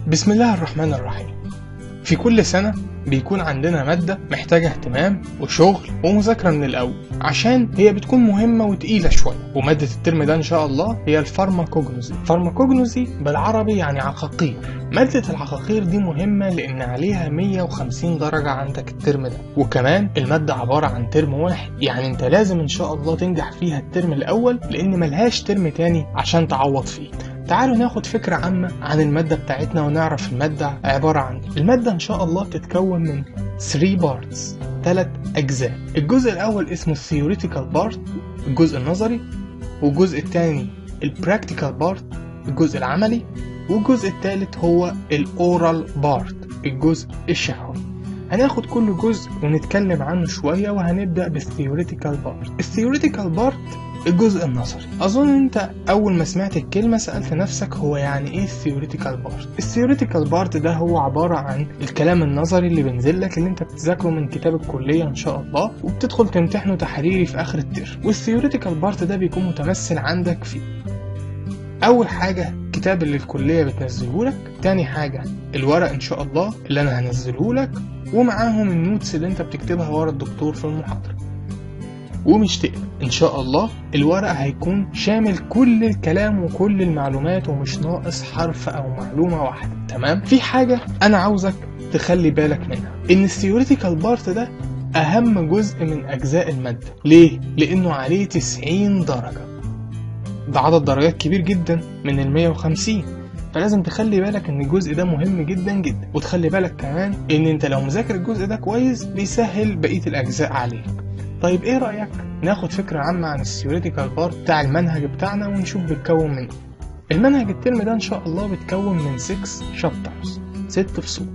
بسم الله الرحمن الرحيم في كل سنة بيكون عندنا مادة محتاجة اهتمام وشغل ومذاكرة من الأول عشان هي بتكون مهمة وتقيلة شوية ومادة الترم ده إن شاء الله هي الفارماكوجنوزي فارماكوجنوزي بالعربي يعني عقاقير مادة العقاقير دي مهمة لأن عليها 150 درجة عندك الترم ده وكمان المادة عبارة عن ترم واحد يعني انت لازم إن شاء الله تنجح فيها الترم الأول لأن ملهاش ترم تاني عشان تعوض فيه تعالوا ناخد فكرة عامة عن المادة بتاعتنا ونعرف المادة عبارة عن إيه. المادة إن شاء الله بتتكون من 3 parts 3 أجزاء الجزء الأول اسمه theoretical part الجزء النظري والجزء الثاني البراكتيكال بارت الجزء العملي والجزء الثالث هو الاورال بارت الجزء الشهوي هناخد كل جزء ونتكلم عنه شوية وهنبدأ بالثيوريتيكال بارت الثيوريتيكال بارت الجزء النظري اظن انت اول ما سمعت الكلمه سالت نفسك هو يعني ايه الثيوريتيكال بارت الثيوريتيكال بارت ده هو عباره عن الكلام النظري اللي بينزل لك اللي انت بتذاكره من كتاب الكليه ان شاء الله وبتدخل تمتحنه تحريري في اخر الترم والثيوريتيكال بارت ده بيكون متمثل عندك في اول حاجه الكتاب اللي الكليه بتنزله لك تاني حاجه الورق ان شاء الله اللي انا هنزله لك ومعاهم النوتس اللي انت بتكتبها ورا الدكتور في المحاضره ومش تقلق ان شاء الله الورق هيكون شامل كل الكلام وكل المعلومات ومش ناقص حرف او معلومه واحده تمام في حاجه انا عاوزك تخلي بالك منها ان الثيوريتيكال بارت ده اهم جزء من اجزاء الماده ليه لانه عليه 90 درجه ده عدد درجات كبير جدا من ال 150 فلازم تخلي بالك ان الجزء ده مهم جدا جدا وتخلي بالك كمان ان انت لو مذاكر الجزء ده كويس بيسهل بقيه الاجزاء عليك طيب ايه رأيك ناخد فكرة عامة عن الثيوريتيكال بارت بتاع المنهج بتاعنا ونشوف بيتكون من ايه المنهج الترم ده ان شاء الله بيتكون من 6 شابترز 6 فصول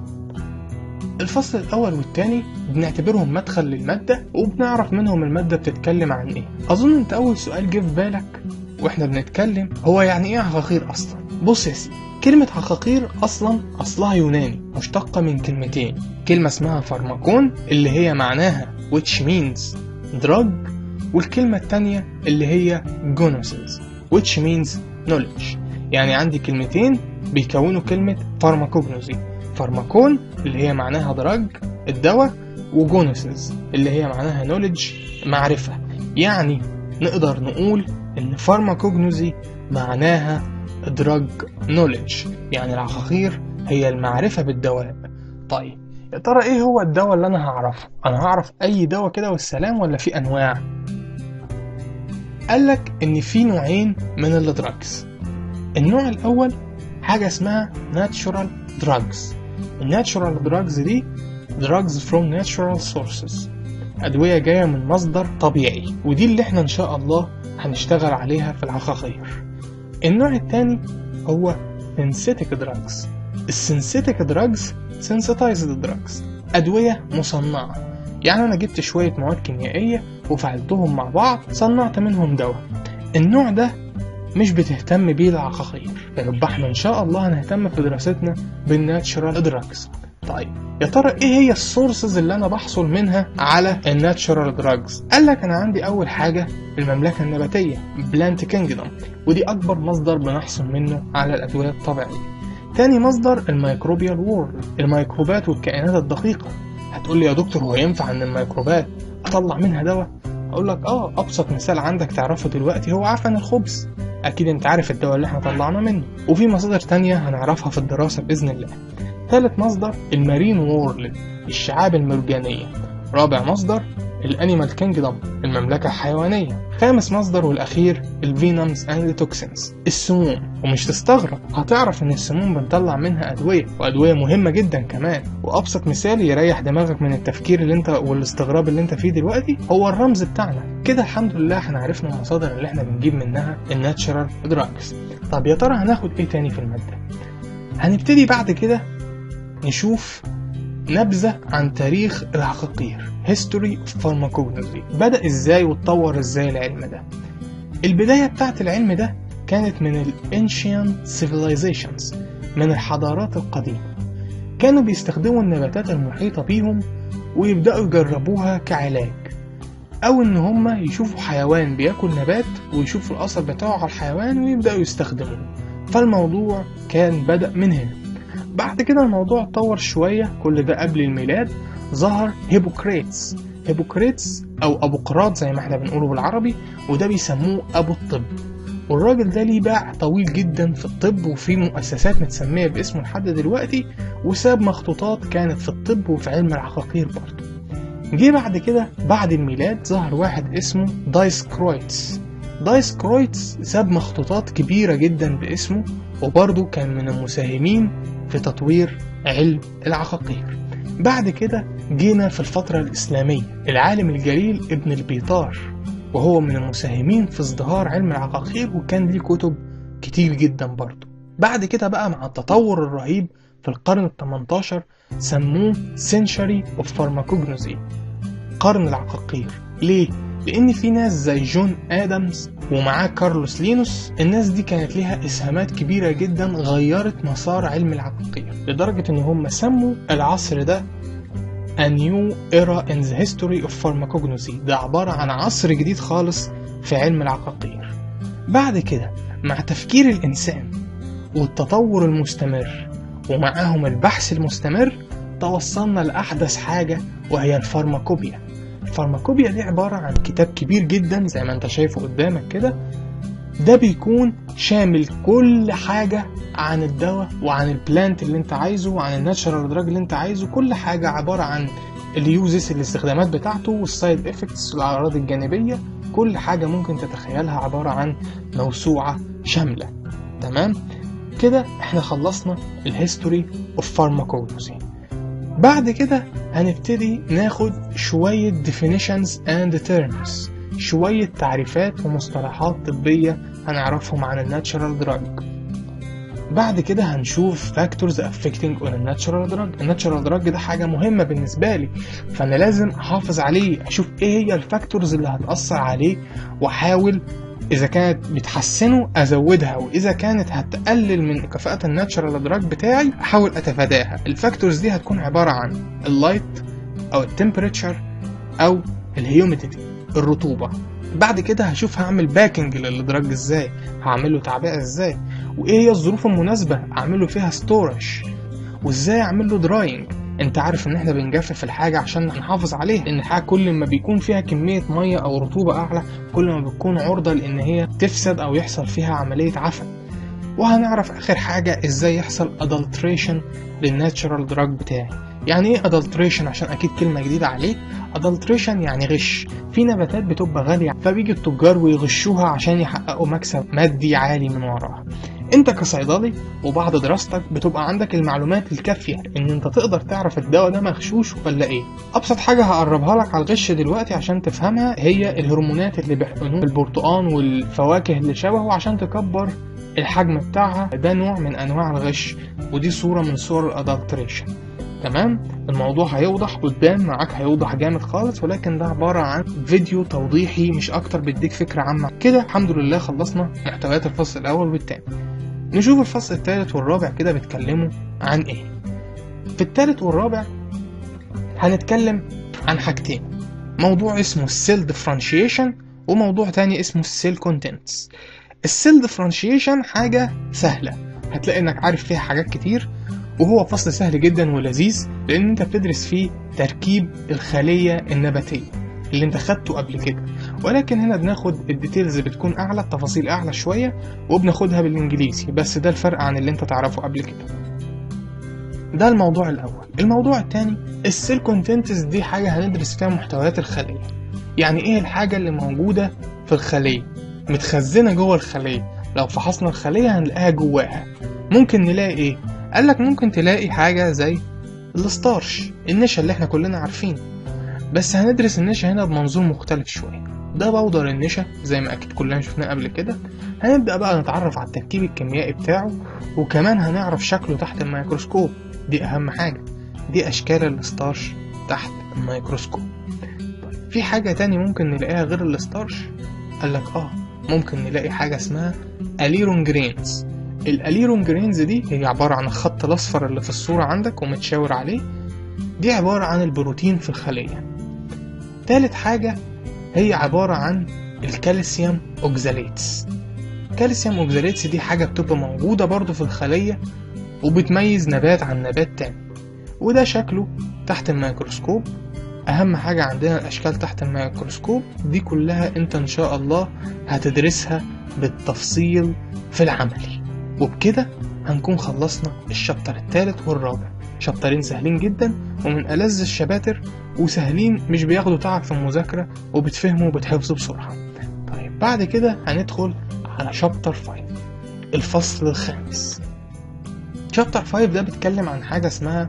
الفصل الاول والتاني بنعتبرهم مدخل للمادة وبنعرف منهم المادة بتتكلم عن ايه اظن انت اول سؤال جه في بالك واحنا بنتكلم هو يعني ايه عقاقير اصلا بص يا سيدي كلمة عقاقير أصلا أصلها يوناني مشتقة من كلمتين كلمة اسمها فارماكون اللي هي معناها which means drug والكلمة التانية اللي هي gonosis which means knowledge يعني عندي كلمتين بيكونوا كلمة فارماكوجنوزي فارماكون اللي هي معناها دراج الدواء وجونوسيس اللي هي معناها knowledge معرفة يعني نقدر نقول إن فارماكوجنوزي معناها دراج نوليدج يعني العقاقير هي المعرفة بالدواء طيب يا ترى ايه هو الدواء اللي انا هعرفه انا هعرف اي دواء كده والسلام ولا في انواع قالك ان في نوعين من الدراجز النوع الاول حاجة اسمها natural drugs الناتشورال دراجز دي drugs from natural sources أدوية جاية من مصدر طبيعي ودي اللي احنا إن شاء الله هنشتغل عليها في العقاقير النوع الثاني هو synthetic drugs السينثيتك دراجز sensitized drugs أدوية مصنعة يعني أنا جبت شوية مواد كيميائية وفعلتهم مع بعض صنعت منهم دواء النوع ده مش بتهتم بيه العقاقير يبقى احنا ان شاء الله هنهتم في دراستنا بالناتشرال دراجز طيب يا ترى ايه هي السورسز اللي انا بحصل منها على الناتشرال دراجز قال لك انا عندي اول حاجه المملكه النباتيه بلانت كينجدوم ودي اكبر مصدر بنحصل منه على الادويه الطبيعيه تاني مصدر الميكروبيال وورلد الميكروبات والكائنات الدقيقه هتقول لي يا دكتور هو ينفع ان الميكروبات اطلع منها دواء اقول لك اه ابسط مثال عندك تعرفه دلوقتي هو عفن الخبز اكيد انت عارف الدواء اللي احنا طلعنا منه وفي مصادر تانية هنعرفها في الدراسة باذن الله ثالث مصدر المارين وورلد الشعاب المرجانية رابع مصدر الانيمال كينجدوم المملكة الحيوانية خامس مصدر والأخير الفينومز اند توكسينز السموم ومش تستغرب هتعرف ان السموم بنطلع منها أدوية وأدوية مهمة جدا كمان وأبسط مثال يريح دماغك من التفكير اللي انت والاستغراب اللي انت فيه دلوقتي هو الرمز بتاعنا كده الحمد لله احنا عرفنا المصادر اللي احنا بنجيب منها الناتشرال دراجز طب يا ترى هناخد ايه تاني في المادة هنبتدي بعد كده نشوف نبذة عن تاريخ العقاقير History of Pharmacognosy بدأ ازاي واتطور ازاي العلم ده البداية بتاعت العلم ده كانت من ال Ancient Civilizations من الحضارات القديمة كانوا بيستخدموا النباتات المحيطة بيهم ويبدأوا يجربوها كعلاج أو إن هما يشوفوا حيوان بياكل نبات ويشوفوا الأثر بتاعه على الحيوان ويبدأوا يستخدموه فالموضوع كان بدأ من هنا بعد كده الموضوع اتطور شوية كل ده قبل الميلاد ظهر هيبوكريتس هيبوكريتس أو أبو قراط زي ما احنا بنقوله بالعربي وده بيسموه أبو الطب والراجل ده ليه باع طويل جدا في الطب وفي مؤسسات متسمية باسمه لحد دلوقتي وساب مخطوطات كانت في الطب وفي علم العقاقير برضه جه بعد كده بعد الميلاد ظهر واحد اسمه دايس كرويتس دايس كرويتس ساب مخطوطات كبيرة جدا باسمه وبرضه كان من المساهمين في تطوير علم العقاقير بعد كده جينا في الفترة الإسلامية العالم الجليل ابن البيطار وهو من المساهمين في ازدهار علم العقاقير وكان ليه كتب كتير جدا برضه بعد كده بقى مع التطور الرهيب في القرن ال 18 سموه Century of Pharmacognosy قرن العقاقير ليه؟ لأن في ناس زي جون آدمز ومعاه كارلوس لينوس الناس دي كانت ليها إسهامات كبيرة جدا غيرت مسار علم العقاقير لدرجة إن هم سموا العصر ده A New Era in the History of Pharmacognosy ده عبارة عن عصر جديد خالص في علم العقاقير بعد كده مع تفكير الإنسان والتطور المستمر ومعاهم البحث المستمر توصلنا لأحدث حاجة وهي الفارماكوبيا الفارماكوبيا دي عبارة عن كتاب كبير جدا زي ما انت شايفه قدامك كده ده بيكون شامل كل حاجة عن الدواء وعن البلانت اللي انت عايزه وعن الناتشرال دراج اللي انت عايزه كل حاجة عبارة عن اليوزز الاستخدامات بتاعته والسايد افكتس والأعراض الجانبية كل حاجة ممكن تتخيلها عبارة عن موسوعة شاملة تمام كده احنا خلصنا الهيستوري اوف فارماكولوجي بعد كده هنبتدي ناخد شوية definitions and terms شوية تعريفات ومصطلحات طبية هنعرفهم عن الناتشرال دراج بعد كده هنشوف factors affecting on a natural drug الناتشرال دراج ده حاجة مهمة بالنسبة لي فأنا لازم أحافظ عليه أشوف إيه هي الفاكتورز اللي هتأثر عليه وأحاول إذا كانت بتحسنه أزودها وإذا كانت هتقلل من كفاءة الناتشرال دراج بتاعي أحاول أتفاداها الفاكتورز دي هتكون عبارة عن اللايت أو التمبريتشر أو الهيوميديتي الرطوبة بعد كده هشوف هعمل باكنج للدراج ازاي هعمله تعبئة ازاي وايه هي الظروف المناسبة اعمله فيها ستورج وازاي اعمل له دراينج انت عارف ان احنا بنجفف الحاجة عشان نحافظ عليها لان الحاجة كل ما بيكون فيها كمية مية او رطوبة اعلى كل ما بتكون عرضة لان هي تفسد او يحصل فيها عملية عفن وهنعرف اخر حاجة ازاي يحصل adulteration للناتشرال دراج بتاعي يعني ايه adulteration عشان اكيد كلمة جديدة عليك adulteration يعني غش في نباتات بتبقى غالية فبيجي التجار ويغشوها عشان يحققوا مكسب مادي عالي من وراها انت كصيدلي وبعد دراستك بتبقى عندك المعلومات الكافية ان انت تقدر تعرف الدواء ده مغشوش ولا ايه ابسط حاجة هقربها لك على الغش دلوقتي عشان تفهمها هي الهرمونات اللي بيحقنوها في البرتقان والفواكه اللي شبهه عشان تكبر الحجم بتاعها ده نوع من انواع الغش ودي صورة من صور الادلتريشن تمام الموضوع هيوضح قدام معاك هيوضح جامد خالص ولكن ده عبارة عن فيديو توضيحي مش اكتر بيديك فكرة عامة كده الحمد لله خلصنا محتويات الفصل الاول والتاني نشوف الفصل التالت والرابع كده بيتكلموا عن ايه في التالت والرابع هنتكلم عن حاجتين موضوع اسمه السيل ديفرنشيشن وموضوع تاني اسمه السيل كونتنتس السيل ديفرنشيشن حاجة سهلة هتلاقي انك عارف فيها حاجات كتير وهو فصل سهل جدا ولذيذ لان انت بتدرس فيه تركيب الخلية النباتية اللي انت خدته قبل كده ولكن هنا بناخد الديتيلز بتكون اعلى التفاصيل اعلى شوية وبناخدها بالانجليزي بس ده الفرق عن اللي انت تعرفه قبل كده ده الموضوع الاول الموضوع الثاني السيل كونتنتس دي حاجة هندرس فيها محتويات الخلية يعني ايه الحاجة اللي موجودة في الخلية متخزنة جوه الخلية لو فحصنا الخلية هنلاقيها جواها ممكن نلاقي ايه قالك ممكن تلاقي حاجة زي الستارش النشا اللي احنا كلنا عارفينه بس هندرس النشا هنا بمنظور مختلف شوية ده بودر النشا زي ما اكيد كلنا شفناه قبل كده هنبدأ بقى نتعرف على التركيب الكيميائي بتاعه وكمان هنعرف شكله تحت الميكروسكوب دي اهم حاجة دي اشكال الستارش تحت الميكروسكوب طيب في حاجة تاني ممكن نلاقيها غير الستارش قالك اه ممكن نلاقي حاجة اسمها أليرون جرينز الأليرون جرينز دي هي عبارة عن الخط الأصفر اللي في الصورة عندك ومتشاور عليه دي عبارة عن البروتين في الخلية تالت حاجة هي عبارة عن الكالسيوم أوكزاليتس الكالسيوم أوكزاليتس دي حاجة بتبقى موجودة برضو في الخلية وبتميز نبات عن نبات تاني وده شكله تحت الميكروسكوب أهم حاجة عندنا الأشكال تحت الميكروسكوب دي كلها أنت إن شاء الله هتدرسها بالتفصيل في العملي وبكده هنكون خلصنا الشابتر الثالث والرابع شابترين سهلين جدا ومن ألذ الشباتر وسهلين مش بياخدوا تعب في المذاكرة وبتفهموا وبتحفظوا بسرعة طيب بعد كده هندخل على شابتر 5 الفصل الخامس شابتر 5 ده بيتكلم عن حاجة اسمها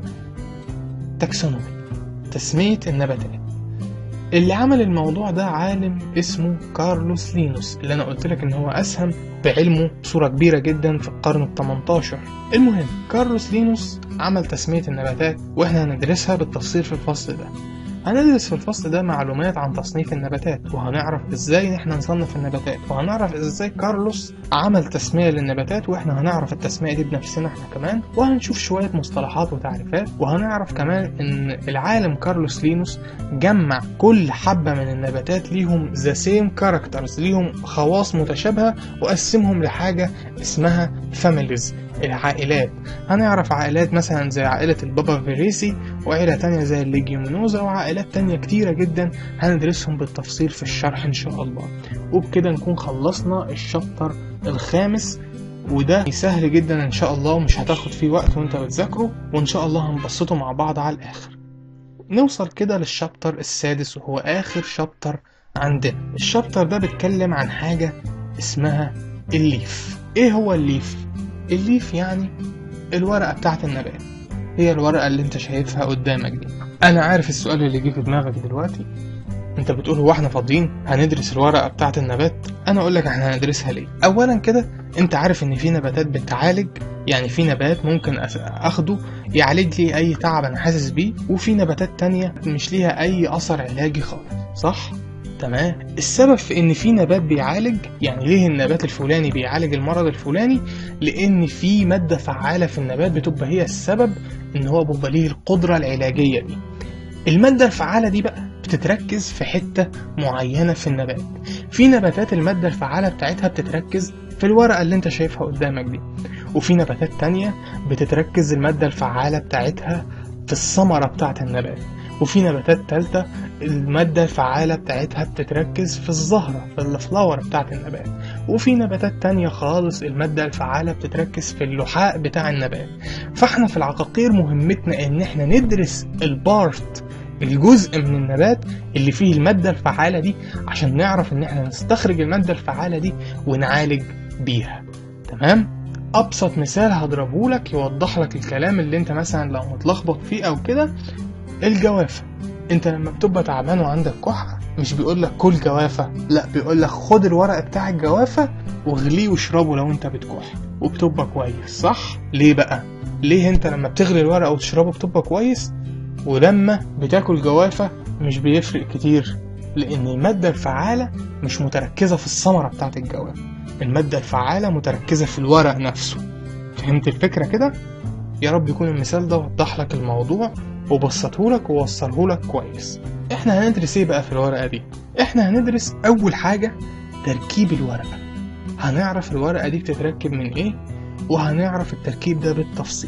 تاكسونومي تسمية النباتات اللي عمل الموضوع ده عالم اسمه كارلوس لينوس اللي انا قلت لك ان هو اسهم بعلمه بصورة كبيرة جدا في القرن ال 18 المهم كارلوس لينوس عمل تسمية النباتات واحنا هندرسها بالتفصيل في الفصل ده هندرس في الفصل ده معلومات عن تصنيف النباتات وهنعرف ازاي احنا نصنف النباتات وهنعرف ازاي كارلوس عمل تسمية للنباتات واحنا هنعرف التسمية دي بنفسنا احنا كمان وهنشوف شوية مصطلحات وتعريفات وهنعرف كمان ان العالم كارلوس لينوس جمع كل حبة من النباتات ليهم ذا سيم كاركترز ليهم خواص متشابهة وقسمهم لحاجة اسمها فاميليز العائلات هنعرف عائلات مثلا زي عائلة البابا فيريسي وعائلة تانية زي الليجيومينوزا وعائلات تانية كتيرة جدا هندرسهم بالتفصيل في الشرح إن شاء الله وبكده نكون خلصنا الشابتر الخامس وده سهل جدا إن شاء الله ومش هتاخد فيه وقت وانت بتذاكره وإن شاء الله هنبسطه مع بعض على الآخر نوصل كده للشابتر السادس وهو آخر شابتر عندنا الشابتر ده بيتكلم عن حاجة اسمها الليف ايه هو الليف؟ الليف يعني الورقة بتاعت النبات هي الورقة اللي انت شايفها قدامك دي انا عارف السؤال اللي جه في دماغك دلوقتي انت بتقول هو احنا فاضيين هندرس الورقة بتاعت النبات انا اقول لك احنا هندرسها ليه اولا كده انت عارف ان في نباتات بتعالج يعني في نبات ممكن اخده يعالج لي اي تعب انا حاسس بيه وفي نباتات تانية مش ليها اي اثر علاجي خالص صح تمام السبب في ان في نبات بيعالج يعني ليه النبات الفلاني بيعالج المرض الفلاني لان في ماده فعاله في النبات بتبقى هي السبب ان هو بيبقى ليه القدره العلاجيه دي الماده الفعاله دي بقى بتتركز في حته معينه في النبات في نباتات الماده الفعاله بتاعتها بتتركز في الورقه اللي انت شايفها قدامك دي وفي نباتات تانية بتتركز الماده الفعاله بتاعتها في الثمره بتاعت النبات وفي نباتات تالتة المادة الفعالة بتاعتها بتتركز في الزهرة في الفلاور بتاعت النبات وفي نباتات تانية خالص المادة الفعالة بتتركز في اللحاء بتاع النبات فاحنا في العقاقير مهمتنا ان احنا ندرس البارت الجزء من النبات اللي فيه المادة الفعالة دي عشان نعرف ان احنا نستخرج المادة الفعالة دي ونعالج بيها تمام؟ ابسط مثال هضربه لك يوضح لك الكلام اللي انت مثلا لو متلخبط فيه او كده الجوافة انت لما بتبقى تعبان وعندك كحة مش بيقول لك كل جوافة لا بيقول لك خد الورق بتاع الجوافة واغليه واشربه لو انت بتكح وبتبقى كويس صح ليه بقى ليه انت لما بتغلي الورق وتشربه بتبقى كويس ولما بتاكل جوافة مش بيفرق كتير لان المادة الفعالة مش متركزة في الثمرة بتاعت الجوافة المادة الفعالة متركزة في الورق نفسه فهمت الفكرة كده؟ يا رب يكون المثال ده وضح لك الموضوع وبسطهولك ووصلهولك كويس احنا هندرس ايه بقى في الورقة دي احنا هندرس اول حاجة تركيب الورقة هنعرف الورقة دي بتتركب من ايه وهنعرف التركيب ده بالتفصيل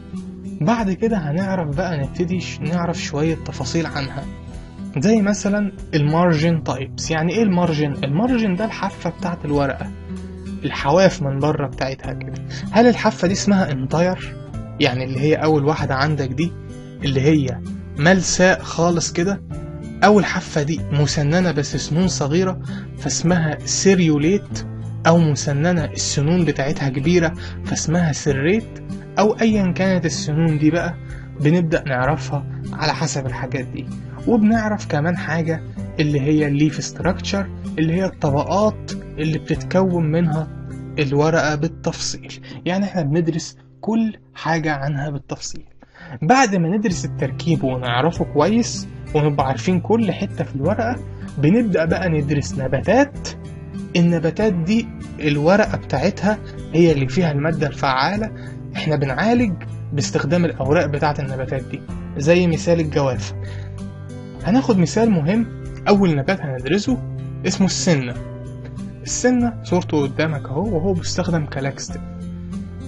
بعد كده هنعرف بقى نبتدي نعرف شوية تفاصيل عنها زي مثلا المارجن تايبس يعني ايه المارجن المارجن ده الحافة بتاعت الورقة الحواف من بره بتاعتها كده هل الحافة دي اسمها انتاير يعني اللي هي اول واحدة عندك دي اللي هي ملساء خالص كده أول حافة دي مسننة بس سنون صغيرة فاسمها سيريوليت أو مسننة السنون بتاعتها كبيرة فاسمها سريت أو أيا كانت السنون دي بقى بنبدأ نعرفها على حسب الحاجات دي وبنعرف كمان حاجة اللي هي الليف ستراكشر اللي هي الطبقات اللي بتتكون منها الورقة بالتفصيل يعني احنا بندرس كل حاجة عنها بالتفصيل بعد ما ندرس التركيب ونعرفه كويس ونبقى عارفين كل حتة في الورقة بنبدأ بقى ندرس نباتات النباتات دي الورقة بتاعتها هي اللي فيها المادة الفعالة احنا بنعالج باستخدام الأوراق بتاعة النباتات دي زي مثال الجوافة هناخد مثال مهم أول نبات هندرسه اسمه السنة السنة صورته قدامك اهو وهو بيستخدم كلاكستيف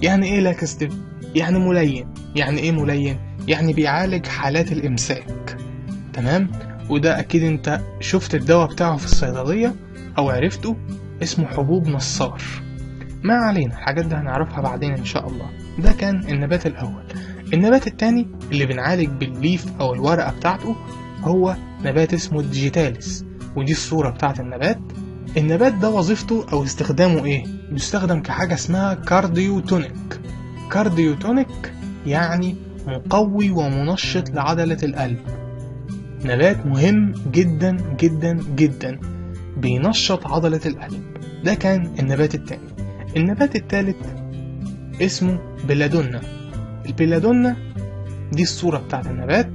يعني ايه لاكستيف يعني ملين يعني ايه ملين يعني بيعالج حالات الامساك تمام وده اكيد انت شفت الدواء بتاعه في الصيدليه او عرفته اسمه حبوب نصار ما علينا الحاجات دي هنعرفها بعدين ان شاء الله ده كان النبات الاول النبات التاني اللي بنعالج بالليف او الورقه بتاعته هو نبات اسمه الديجيتاليس ودي الصوره بتاعت النبات النبات ده وظيفته او استخدامه ايه بيستخدم كحاجه اسمها كارديوتونيك كارديوتونيك يعني مقوي ومنشط لعضله القلب نبات مهم جدا جدا جدا بينشط عضله القلب ده كان النبات التاني النبات التالت اسمه بلادونا البلادونا دي الصورة بتاعت النبات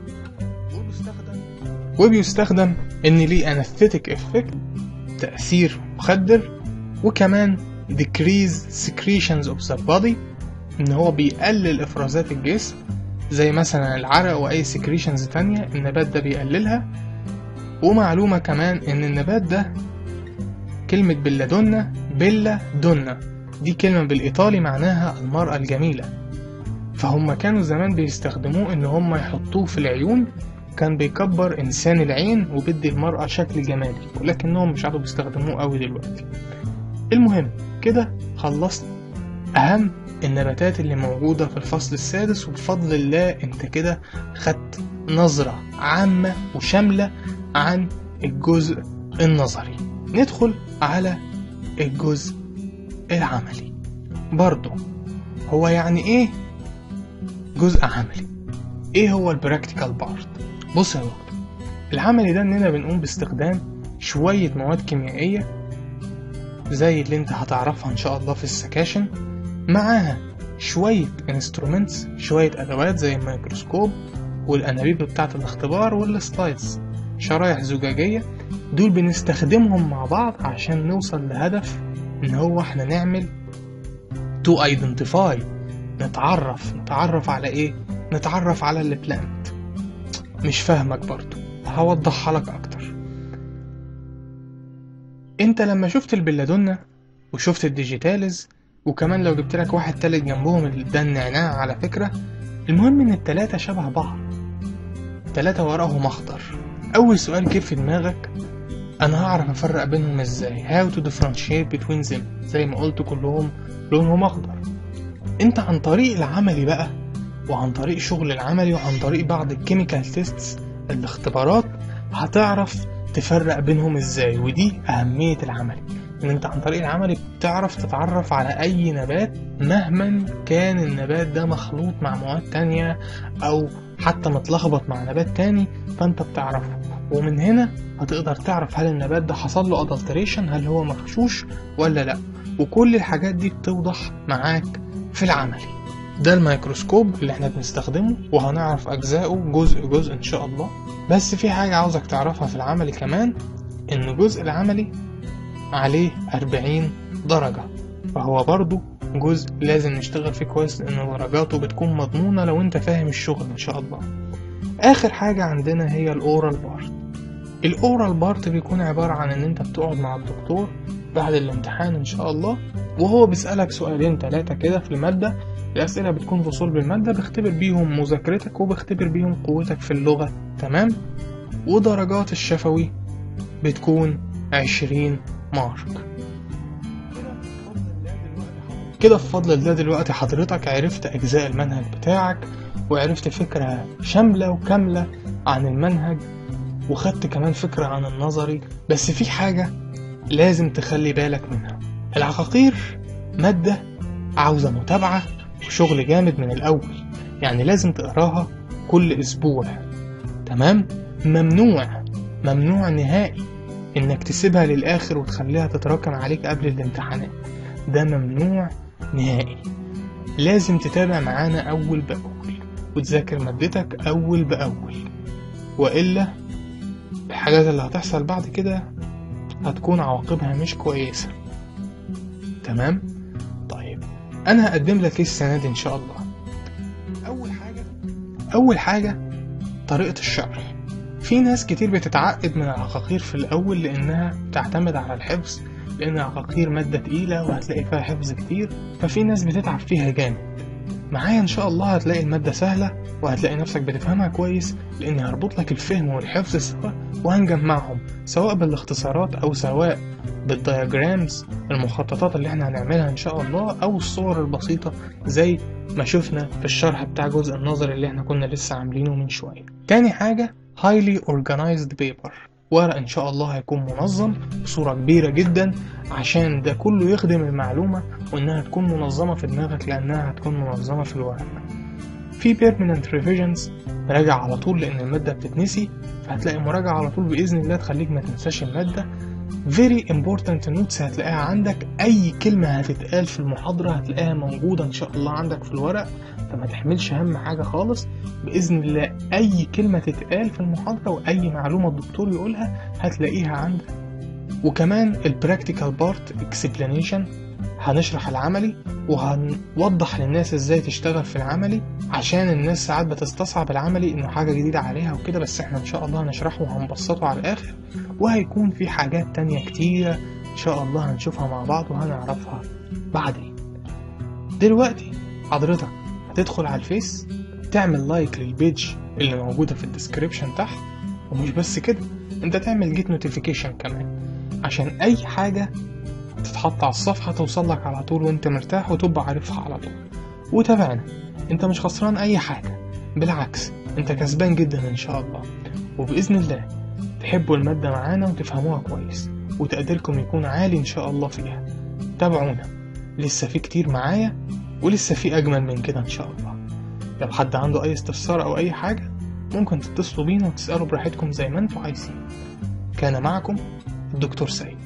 وبيستخدم ان ليه انستيك افكت تأثير مخدر وكمان decrease secretions of the body ان هو بيقلل افرازات الجسم زي مثلا العرق واي secretions تانية النبات ده بيقللها ومعلومة كمان ان النبات ده كلمة بلادونا بيلا دونا دي كلمة بالإيطالي معناها المرأة الجميلة فهم كانوا زمان بيستخدموه إن هم يحطوه في العيون كان بيكبر إنسان العين وبيدي المرأة شكل جمالي ولكنهم مش عارفوا بيستخدموه قوي دلوقتي المهم كده خلصنا أهم النباتات اللي موجودة في الفصل السادس وبفضل الله انت كده خدت نظرة عامة وشاملة عن الجزء النظري ندخل على الجزء العملي برضو هو يعني ايه جزء عملي ايه هو البراكتيكال بارت بص يا دكتور العملي ده اننا بنقوم باستخدام شوية مواد كيميائية زي اللي انت هتعرفها ان شاء الله في السكاشن معاها شوية انسترومنتس شوية ادوات زي الميكروسكوب والانابيب بتاعة الاختبار والسلايدز شرايح زجاجية دول بنستخدمهم مع بعض عشان نوصل لهدف ان هو احنا نعمل تو ايدنتيفاي نتعرف نتعرف على ايه نتعرف على البلانت مش فاهمك برضو هوضحها لك اكتر انت لما شفت البلادونا وشفت الديجيتاليز وكمان لو جبت لك واحد تالت جنبهم ده النعناع على فكرة المهم ان التلاتة شبه بعض التلاتة ورقهم اخضر اول سؤال جه في دماغك انا هعرف افرق بينهم ازاي how to differentiate between them زي ما قلت كلهم لونهم اخضر انت عن طريق العملي بقى وعن طريق شغل العملي وعن طريق بعض الكيميكال تيستس الاختبارات هتعرف تفرق بينهم ازاي ودي اهمية العملي ان انت عن طريق العملي بتعرف تتعرف على اي نبات مهما كان النبات ده مخلوط مع مواد تانية او حتى متلخبط مع نبات تاني فانت بتعرفه ومن هنا هتقدر تعرف هل النبات ده حصل له ادلتريشن هل هو مغشوش ولا لا وكل الحاجات دي بتوضح معاك في العملي ده الميكروسكوب اللي احنا بنستخدمه وهنعرف اجزائه جزء جزء ان شاء الله بس في حاجة عاوزك تعرفها في العملي كمان ان الجزء العملي عليه 40 درجة فهو برضو جزء لازم نشتغل فيه كويس لان درجاته بتكون مضمونة لو انت فاهم الشغل ان شاء الله اخر حاجة عندنا هي الاورال بارت الاورال بارت بيكون عبارة عن ان انت بتقعد مع الدكتور بعد الامتحان ان شاء الله وهو بيسألك سؤالين تلاتة كده في المادة الأسئلة بتكون في صلب المادة بيختبر بيهم مذاكرتك وبيختبر بيهم قوتك في اللغة تمام ودرجات الشفوي بتكون عشرين مارك كده بفضل الله دلوقتي حضرتك عرفت أجزاء المنهج بتاعك وعرفت فكرة شاملة وكاملة عن المنهج وخدت كمان فكرة عن النظري بس في حاجة لازم تخلي بالك منها العقاقير مادة عاوزة متابعة وشغل جامد من الأول يعني لازم تقراها كل أسبوع تمام ممنوع ممنوع نهائي إنك تسيبها للآخر وتخليها تتراكم عليك قبل الامتحانات ده ممنوع نهائي لازم تتابع معانا أول بأول وتذاكر مادتك أول بأول وإلا الحاجات اللي هتحصل بعد كده هتكون عواقبها مش كويسة تمام طيب انا هقدم لك ايه السنه دي ان شاء الله اول حاجه اول حاجه طريقه الشرح في ناس كتير بتتعقد من العقاقير في الاول لانها بتعتمد على الحفظ لأن العقاقير مادة تقيلة وهتلاقي فيها حفظ كتير ففي ناس بتتعب فيها جامد معايا إن شاء الله هتلاقي المادة سهلة وهتلاقي نفسك بتفهمها كويس لأني هربط لك الفهم والحفظ سوا وهنجمعهم سواء بالاختصارات أو سواء بالدياجرامز المخططات اللي احنا هنعملها إن شاء الله أو الصور البسيطة زي ما شفنا في الشرح بتاع جزء النظري اللي احنا كنا لسه عاملينه من شوية تاني حاجة highly organized paper ورق ان شاء الله هيكون منظم بصورة كبيرة جدا عشان ده كله يخدم المعلومة وانها تكون منظمة في دماغك لانها هتكون منظمة في الورق في permanent revisions راجع على طول لان المادة بتتنسي فهتلاقي مراجعة على طول بإذن الله تخليك ما تنساش المادة very important notes هتلاقيها عندك أي كلمة هتتقال في المحاضرة هتلاقيها موجودة إن شاء الله عندك في الورق فما تحملش هم حاجة خالص بإذن الله أي كلمة تتقال في المحاضرة وأي معلومة الدكتور يقولها هتلاقيها عندك وكمان البراكتيكال بارت explanation هنشرح العملي وهنوضح للناس ازاي تشتغل في العملي عشان الناس ساعات بتستصعب العملي انه حاجة جديدة عليها وكده بس احنا ان شاء الله هنشرحه وهنبسطه على الاخر وهيكون في حاجات تانية كتيرة ان شاء الله هنشوفها مع بعض وهنعرفها بعدين دلوقتي حضرتك هتدخل على الفيس تعمل لايك للبيج اللي موجودة في الديسكريبشن تحت ومش بس كده انت تعمل جيت نوتيفيكيشن كمان عشان اي حاجة تتحط على الصفحة توصل لك على طول وانت مرتاح وتبقى عارفها على طول وتابعنا انت مش خسران اي حاجة بالعكس انت كسبان جدا ان شاء الله وبإذن الله تحبوا المادة معانا وتفهموها كويس وتقديركم يكون عالي ان شاء الله فيها تابعونا لسه في كتير معايا ولسه في اجمل من كده ان شاء الله لو حد عنده اي استفسار او اي حاجة ممكن تتصلوا بينا وتسألوا براحتكم زي ما انتوا عايزين كان معكم الدكتور سعيد